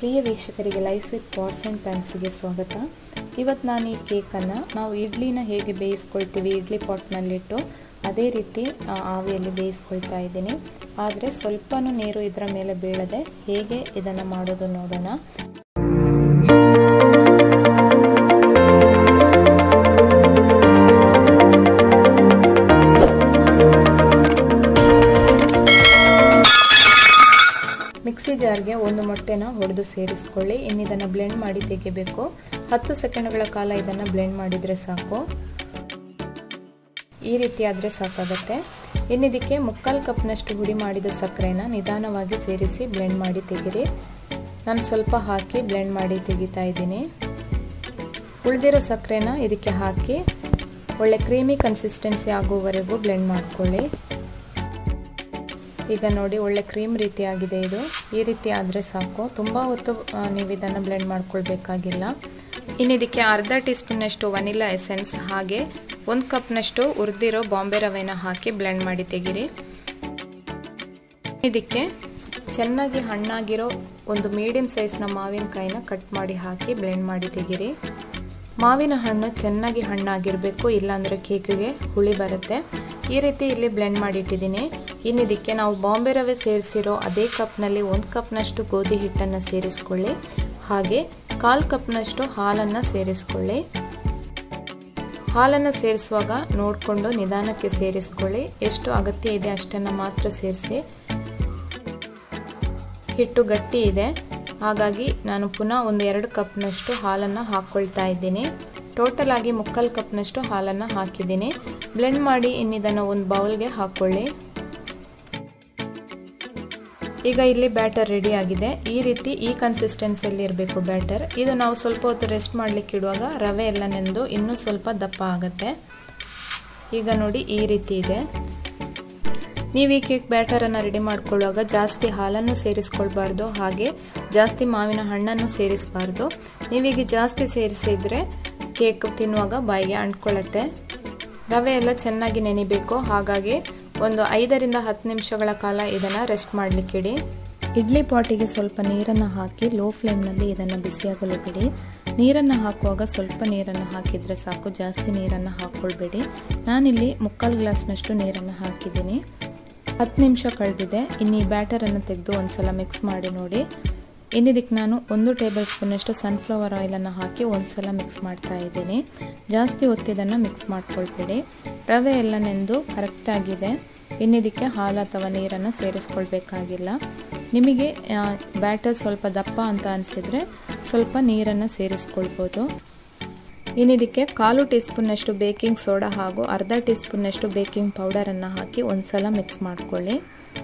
ಪ್ರಿಯ ವೀಕ್ಷಕರಿಗೆ life with pots and ಪ್ಯಾನ್ಸಿಗೆ ಸ್ವಾಗತ ಇವತ್ತು ನಾನು ಈ ಕೇಕನ್ನು ನಾವು ಇಡ್ಲಿನ ಹೇಗೆ ಬೇಯಿಸ್ಕೊಳ್ತೀವಿ ಇಡ್ಲಿ ಪಾಟ್ನಲ್ಲಿಟ್ಟು ಅದೇ ರೀತಿ ಆ, ಆವಿಯಲ್ಲಿ ಬೇಯಿಸ್ಕೊಳ್ತಾ ಇದ್ದೀನಿ ಆದರೆ ಸ್ವಲ್ಪನೂ ನೀರು ಇದರ ಮೇಲೆ ಬೀಳದೆ ಹೇಗೆ ಇದನ್ನು ಮಾಡೋದು ನೋಡೋಣ ಮಿಕ್ಸಿ ಜಾರ್ಗೆ ಒಂದು ಮೊಟ್ಟೆನ ಹೊಡೆದು ಸೇರಿಸ್ಕೊಳ್ಳಿ ಇನ್ನು ಇದನ್ನು ಬ್ಲೆಂಡ್ ಮಾಡಿ ತೆಗಿಬೇಕು ಹತ್ತು ಸೆಕೆಂಡ್ಗಳ ಕಾಲ ಇದನ್ನು ಬ್ಲೆಂಡ್ ಮಾಡಿದರೆ ಸಾಕು ಈ ರೀತಿ ಆದರೆ ಸಾಕಾಗುತ್ತೆ ಇನ್ನಿದಕ್ಕೆ ಮುಕ್ಕಾಲು ಕಪ್ನಷ್ಟು ಹುಡಿ ಮಾಡಿದ ಸಕ್ಕರೆನ ನಿಧಾನವಾಗಿ ಸೇರಿಸಿ ಬ್ಲೆಂಡ್ ಮಾಡಿ ತೆಗಿರಿ ನಾನು ಸ್ವಲ್ಪ ಹಾಕಿ ಬ್ಲೆಂಡ್ ಮಾಡಿ ತೆಗಿತಾ ಇದ್ದೀನಿ ಉಳಿದಿರೋ ಸಕ್ಕರೆನ ಇದಕ್ಕೆ ಹಾಕಿ ಒಳ್ಳೆ ಕ್ರೀಮಿ ಕನ್ಸಿಸ್ಟೆನ್ಸಿ ಆಗುವವರೆಗೂ ಬ್ಲೆಂಡ್ ಮಾಡ್ಕೊಳ್ಳಿ ಈಗ ನೋಡಿ ಒಳ್ಳೆ ಕ್ರೀಮ್ ರೀತಿ ಆಗಿದೆ ಇದು ಈ ರೀತಿ ಆದರೆ ಸಾಕು ತುಂಬ ಹೊತ್ತು ನೀವು ಇದನ್ನು ಬ್ಲೆಂಡ್ ಮಾಡ್ಕೊಳ್ಬೇಕಾಗಿಲ್ಲ ಇನ್ನು ಇದಕ್ಕೆ ಅರ್ಧ ಟೀ ಸ್ಪೂನ್ನಷ್ಟು ವನಿಲಾ ಎಸೆನ್ಸ್ ಹಾಗೆ ಒಂದು ಕಪ್ನಷ್ಟು ಹುರಿದಿರೋ ಬಾಂಬೆ ರವೆನ ಹಾಕಿ ಬ್ಲೆಂಡ್ ಮಾಡಿ ತೆಗಿರಿ ಇದಕ್ಕೆ ಚೆನ್ನಾಗಿ ಹಣ್ಣಾಗಿರೋ ಒಂದು ಮೀಡಿಯಮ್ ಸೈಜ್ನ ಮಾವಿನಕಾಯಿನ ಕಟ್ ಮಾಡಿ ಹಾಕಿ ಬ್ಲೆಂಡ್ ಮಾಡಿ ತೆಗಿರಿ ಮಾವಿನ ಹಣ್ಣು ಚೆನ್ನಾಗಿ ಹಣ್ಣಾಗಿರಬೇಕು ಇಲ್ಲಾಂದರೆ ಕೇಕಿಗೆ ಹುಳಿ ಬರುತ್ತೆ ಈ ರೀತಿ ಇಲ್ಲಿ ಬ್ಲೆಂಡ್ ಮಾಡಿಟ್ಟಿದ್ದೀನಿ ಇನ್ನು ಇದಕ್ಕೆ ನಾವು ಬಾಂಬೆ ರವೆ ಸೇರಿಸಿರೋ ಅದೇ ಕಪ್ನಲ್ಲಿ ಒಂದು ಕಪ್ನಷ್ಟು ಗೋಧಿ ಹಿಟ್ಟನ್ನು ಸೇರಿಸ್ಕೊಳ್ಳಿ ಹಾಗೆ ಕಾಲು ಕಪ್ನಷ್ಟು ಹಾಲನ್ನು ಸೇರಿಸ್ಕೊಳ್ಳಿ ಹಾಲನ್ನು ಸೇರಿಸುವಾಗ ನೋಡಿಕೊಂಡು ನಿಧಾನಕ್ಕೆ ಸೇರಿಸ್ಕೊಳ್ಳಿ ಎಷ್ಟು ಅಗತ್ಯ ಇದೆ ಅಷ್ಟನ್ನು ಮಾತ್ರ ಸೇರಿಸಿ ಹಿಟ್ಟು ಗಟ್ಟಿ ಇದೆ ಹಾಗಾಗಿ ನಾನು ಪುನಃ ಒಂದು ಎರಡು ಕಪ್ನಷ್ಟು ಹಾಲನ್ನು ಹಾಕ್ಕೊಳ್ತಾ ಇದ್ದೀನಿ ಟೋಟಲ್ ಆಗಿ ಮುಕ್ಕಾಲು ಕಪ್ನಷ್ಟು ಹಾಲನ್ನು ಹಾಕಿದ್ದೀನಿ ಬ್ಲೆಂಡ್ ಮಾಡಿ ಇನ್ನಿದನ್ನು ಒಂದು ಬೌಲ್ಗೆ ಹಾಕ್ಕೊಳ್ಳಿ ಈಗ ಇಲ್ಲಿ ಬ್ಯಾಟರ್ ರೆಡಿ ಆಗಿದೆ ಈ ರೀತಿ ಈ ಕನ್ಸಿಸ್ಟೆನ್ಸಿಯಲ್ಲಿ ಇರಬೇಕು ಬ್ಯಾಟರ್ ಇದು ನಾವು ಸ್ವಲ್ಪ ಹೊತ್ತು ರೆಸ್ಟ್ ಮಾಡಲಿಕ್ಕೆ ಇಡುವಾಗ ರವೆ ಎಲ್ಲ ನೆಂದು ಇನ್ನೂ ಸ್ವಲ್ಪ ದಪ್ಪ ಆಗುತ್ತೆ ಈಗ ನೋಡಿ ಈ ರೀತಿ ಇದೆ ನೀವು ಈ ಕೇಕ್ ಬ್ಯಾಟರನ್ನು ರೆಡಿ ಮಾಡ್ಕೊಳ್ಳುವಾಗ ಜಾಸ್ತಿ ಹಾಲನ್ನು ಸೇರಿಸ್ಕೊಳ್ಬಾರ್ದು ಹಾಗೆ ಜಾಸ್ತಿ ಮಾವಿನ ಹಣ್ಣನ್ನು ಸೇರಿಸಬಾರ್ದು ನೀವೀಗ ಜಾಸ್ತಿ ಸೇರಿಸಿದರೆ ಕೇಕ್ ತಿನ್ನುವಾಗ ಬಾಯಿಗೆ ಅಂಟ್ಕೊಳ್ಳುತ್ತೆ ರವೆ ಎಲ್ಲ ಚೆನ್ನಾಗಿ ನೆನಿಬೇಕು ಹಾಗಾಗಿ ಒಂದು ಐದರಿಂದ ಹತ್ತು ನಿಮಿಷಗಳ ಕಾಲ ಇದನ್ನು ರೆಸ್ಟ್ ಮಾಡಲಿಕ್ಕಿಡಿ ಇಡ್ಲಿ ಪಾಟಿಗೆ ಸ್ವಲ್ಪ ನೀರನ್ನು ಹಾಕಿ ಲೋ ಫ್ಲೇಮ್ನಲ್ಲಿ ಇದನ್ನು ಬಿಸಿಯಾಗಲು ಬಿಡಿ ನೀರನ್ನು ಹಾಕುವಾಗ ಸ್ವಲ್ಪ ನೀರನ್ನು ಹಾಕಿದರೆ ಸಾಕು ಜಾಸ್ತಿ ನೀರನ್ನು ಹಾಕ್ಕೊಳ್ಬೇಡಿ ನಾನಿಲ್ಲಿ ಮುಕ್ಕಾಲು ಗ್ಲಾಸ್ನಷ್ಟು ನೀರನ್ನು ಹಾಕಿದ್ದೀನಿ ಹತ್ತು ನಿಮಿಷ ಕಳೆದಿದೆ ಇನ್ನು ಈ ಬ್ಯಾಟರನ್ನು ತೆಗೆದು ಒಂದ್ಸಲ ಮಿಕ್ಸ್ ಮಾಡಿ ನೋಡಿ ಇನ್ನಿದಕ್ಕೆ ನಾನು ಒಂದು ಟೇಬಲ್ ಸ್ಪೂನಷ್ಟು ಸನ್ಫ್ಲವರ್ ಆಯಿಲನ್ನು ಹಾಕಿ ಒಂದ್ಸಲ ಮಿಕ್ಸ್ ಮಾಡ್ತಾ ಇದ್ದೀನಿ ಜಾಸ್ತಿ ಹೊತ್ತಿದನ್ನು ಮಿಕ್ಸ್ ಮಾಡ್ಕೊಳ್ಬೇಡಿ ರವೆ ಎಲ್ಲ ನೆಂದು ಕರೆಕ್ಟಾಗಿದೆ ಇನ್ನಿದಕ್ಕೆ ಹಾಲು ಅಥವಾ ನೀರನ್ನು ಸೇರಿಸ್ಕೊಳ್ಬೇಕಾಗಿಲ್ಲ ನಿಮಗೆ ಬ್ಯಾಟರ್ ಸ್ವಲ್ಪ ದಪ್ಪ ಅಂತ ಅನಿಸಿದರೆ ಸ್ವಲ್ಪ ನೀರನ್ನು ಸೇರಿಸ್ಕೊಳ್ಬೋದು ಇನ್ನಿದಕ್ಕೆ ಕಾಲು ಟೀ ಸ್ಪೂನ್ನಷ್ಟು ಬೇಕಿಂಗ್ ಸೋಡಾ ಹಾಗೂ ಅರ್ಧ ಟೀ ಸ್ಪೂನ್ನಷ್ಟು ಬೇಕಿಂಗ್ ಪೌಡರನ್ನು ಹಾಕಿ ಒಂದ್ಸಲ ಮಿಕ್ಸ್ ಮಾಡ್ಕೊಳ್ಳಿ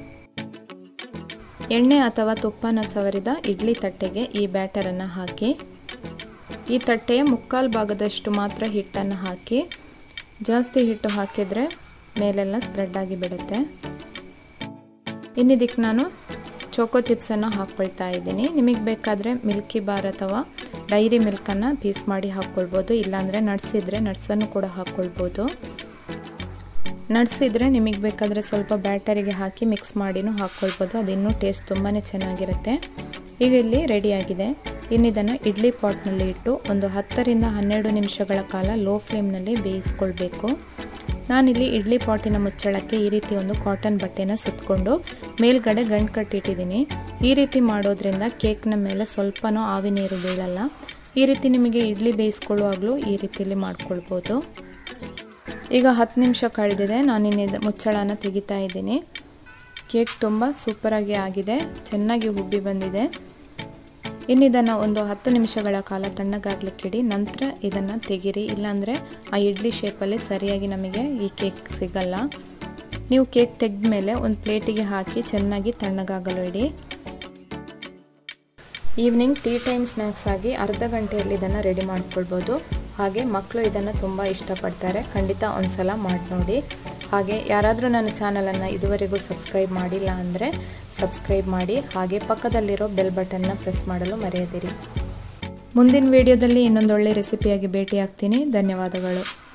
ಎಣ್ಣೆ ಅಥವಾ ತುಪ್ಪನ ಸವರಿದ ಇಡ್ಲಿ ತಟ್ಟೆಗೆ ಈ ಬ್ಯಾಟರನ್ನು ಹಾಕಿ ಈ ತಟ್ಟೆಯ ಮುಕ್ಕಾಲು ಭಾಗದಷ್ಟು ಮಾತ್ರ ಹಿಟ್ಟನ್ನು ಹಾಕಿ ಜಾಸ್ತಿ ಹಿಟ್ಟು ಹಾಕಿದರೆ ಮೇಲೆಲ್ಲ ಸ್ಪ್ರೆಡ್ ಆಗಿ ಬಿಡುತ್ತೆ ಇನ್ನಿದಕ್ಕೆ ನಾನು ಚೋಕೋ ಚಿಪ್ಸನ್ನು ಹಾಕ್ಕೊಳ್ತಾ ಇದ್ದೀನಿ ನಿಮಗೆ ಬೇಕಾದರೆ ಮಿಲ್ಕಿ ಬಾರ್ ಅಥವಾ ಡೈರಿ ಮಿಲ್ಕನ್ನು ಪೀಸ್ ಮಾಡಿ ಹಾಕ್ಕೊಳ್ಬೋದು ಇಲ್ಲಾಂದರೆ ನಟ್ಸ್ ಇದ್ದರೆ ನಟ್ಸನ್ನು ಕೂಡ ಹಾಕ್ಕೊಳ್ಬೋದು ನಟ್ಸ್ ಇದ್ದರೆ ನಿಮಗೆ ಬೇಕಾದರೆ ಸ್ವಲ್ಪ ಬ್ಯಾಟರಿಗೆ ಹಾಕಿ ಮಿಕ್ಸ್ ಮಾಡಿನೂ ಹಾಕ್ಕೊಳ್ಬೋದು ಅದು ಇನ್ನೂ ಟೇಸ್ಟ್ ತುಂಬಾ ಚೆನ್ನಾಗಿರುತ್ತೆ ಈಗ ಇಲ್ಲಿ ರೆಡಿಯಾಗಿದೆ ಇನ್ನಿದನ್ನು ಇಡ್ಲಿ ಪಾಟ್ನಲ್ಲಿ ಇಟ್ಟು ಒಂದು ಹತ್ತರಿಂದ ಹನ್ನೆರಡು ನಿಮಿಷಗಳ ಕಾಲ ಲೋ ಫ್ಲೇಮ್ನಲ್ಲಿ ಬೇಯಿಸ್ಕೊಳ್ಬೇಕು ನಾನಿಲ್ಲಿ ಇಡ್ಲಿ ಪಾಟಿನ ಮುಚ್ಚಳಕ್ಕೆ ಈ ರೀತಿ ಒಂದು ಕಾಟನ್ ಬಟ್ಟೆನ ಸುತ್ತಕೊಂಡು ಮೇಲ್ಗಡೆ ಗಂಟು ಕಟ್ಟಿಟ್ಟಿದ್ದೀನಿ ಈ ರೀತಿ ಮಾಡೋದ್ರಿಂದ ಕೇಕ್ನ ಮೇಲೆ ಸ್ವಲ್ಪನೂ ಆವಿ ನೀರು ಬೀಳಲ್ಲ ಈ ರೀತಿ ನಿಮಗೆ ಇಡ್ಲಿ ಬೇಯಿಸ್ಕೊಳ್ಳುವಾಗಲೂ ಈ ರೀತಿಯಲ್ಲಿ ಮಾಡ್ಕೊಳ್ಬೋದು ಈಗ ಹತ್ತು ನಿಮಿಷ ಕಳೆದಿದೆ ನಾನಿನ್ನಿದ ಮುಚ್ಚಳನ ತೆಗಿತಾ ಇದ್ದೀನಿ ಕೇಕ್ ತುಂಬ ಸೂಪರಾಗಿ ಆಗಿದೆ ಚೆನ್ನಾಗಿ ಹುಬ್ಬಿ ಬಂದಿದೆ ಇನ್ನಿದನ್ನು ಒಂದು ಹತ್ತು ನಿಮಿಷಗಳ ಕಾಲ ತಣ್ಣಗಾಗ್ಲಿಕ್ಕಿಡಿ ನಂತರ ಇದನ್ನು ತೆಗಿರಿ ಇಲ್ಲಾಂದರೆ ಆ ಇಡ್ಲಿ ಶೇಪಲ್ಲಿ ಸರಿಯಾಗಿ ನಮಗೆ ಈ ಕೇಕ್ ಸಿಗಲ್ಲ ನೀವು ಕೇಕ್ ತೆಗೆದ ಮೇಲೆ ಒಂದು ಪ್ಲೇಟಿಗೆ ಹಾಕಿ ಚೆನ್ನಾಗಿ ತಣ್ಣಗಾಗಲು ಇಡಿ ಈವ್ನಿಂಗ್ ಟೀ ಟೈಮ್ ಸ್ನ್ಯಾಕ್ಸ್ ಆಗಿ ಅರ್ಧ ಗಂಟೆಯಲ್ಲಿ ಇದನ್ನು ರೆಡಿ ಮಾಡ್ಕೊಳ್ಬೋದು ಹಾಗೆ ಮಕ್ಕಳು ಇದನ್ನು ತುಂಬ ಇಷ್ಟಪಡ್ತಾರೆ ಖಂಡಿತ ಒಂದ್ಸಲ ಮಾಡಿ ನೋಡಿ ಹಾಗೆ ಯಾರಾದರೂ ನನ್ನ ಚಾನಲನ್ನು ಇದುವರೆಗೂ ಸಬ್ಸ್ಕ್ರೈಬ್ ಮಾಡಿಲ್ಲ ಅಂದರೆ ಸಬ್ಸ್ಕ್ರೈಬ್ ಮಾಡಿ ಹಾಗೆ ಪಕ್ಕದಲ್ಲಿರೋ ಬೆಲ್ ಬಟನ್ನ ಪ್ರೆಸ್ ಮಾಡಲು ಮರೆಯದಿರಿ ಮುಂದಿನ ವಿಡಿಯೋದಲ್ಲಿ ಇನ್ನೊಂದು ಒಳ್ಳೆ ರೆಸಿಪಿಯಾಗಿ ಭೇಟಿ ಆಗ್ತೀನಿ ಧನ್ಯವಾದಗಳು